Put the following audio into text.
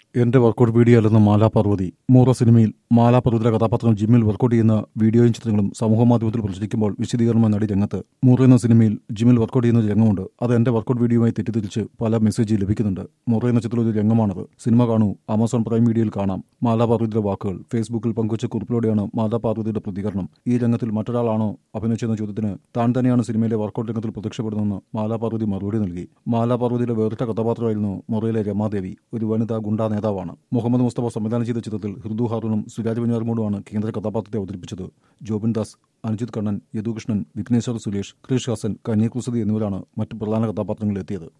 എന്റെ workout video അല്ലെന്ന് മാലാ പാർവതി മൂറ സിനിമയിൽ മാലാ പാർവതിയുടെ കഥാപാത്രം ജിമ്മിൽ വർക്കൗട്ട് ചെയ്യുന്ന വീഡിയോയും ചിത്രങ്ങളും സമൂഹമാധ്യമത്തിൽ പ്രചരിക്കുമ്പോൾ വിശദീകരണമായി നടി രംഗത്ത് മൂറ എന്ന സിനിമയിൽ ജിമ്മിൽ വർക്കൗട്ട് ചെയ്യുന്ന ഒരു രംഗമുണ്ട് അത് എന്റെ വർക്കൗട്ട് വീഡിയോയുമായി തെറ്റിദ്ധരിച്ച് പല മെസ്സേജ് ലഭിക്കുന്നുണ്ട് മൂറ എന്ന ചിത്രത്തിൽ ഒരു രംഗമാണത് സിനിമ കാണൂ ആമസോൺ പ്രൈം വീഡിയോയിൽ കാണാം മാലാ പാർവതിയുടെ വാക്കുകൾ ഫേസ്ബുക്കിൽ പങ്കുവച്ച കുറിപ്പിലൂടെയാണ് മാലാ പാർവതിയുടെ പ്രതികരണം ഈ രംഗത്തിൽ മറ്റൊരാളാണോ അഭിനയിച്ചെന്ന ചോദ്യത്തിന് താൻ തന്നെയാണ് സിനിമയിലെ വർക്കൗട്ട് രംഗത്തിൽ പ്രത്യക്ഷപ്പെടുന്നതെന്ന് മാലാ പാർവതി മറുപടി നൽകി മാലാ പാർവതിയുടെ വേറിട്ട കഥാപാത്രമായിരുന്നു മൊറയിലെ രമാദേവി ഒരു വനിതാ ഗുണ്ടാ നേതാവാണ് മുഹമ്മദ് മുസ്തഫ സംവിധാനം ചെയ്ത ചിത്രത്തിൽ ഹൃദു ഹാറൂണും സുരാജ് ബഞ്ഞാറുമോടുമാണ് കേന്ദ്ര കഥാപാത്രത്തെ അവതരിപ്പിച്ചത് ജോബിൻ ദാസ് അനുജിത് കണ്ണൻ യദുകൃഷ്ണൻ വിഘ്നേശ്വർ സുരേഷ് ക്രിഷ് ഹാസൻ കന്യാകുസതി എന്നിവരാണ് മറ്റ് പ്രധാന കഥാപാത്രങ്ങളിൽ എത്തിയത്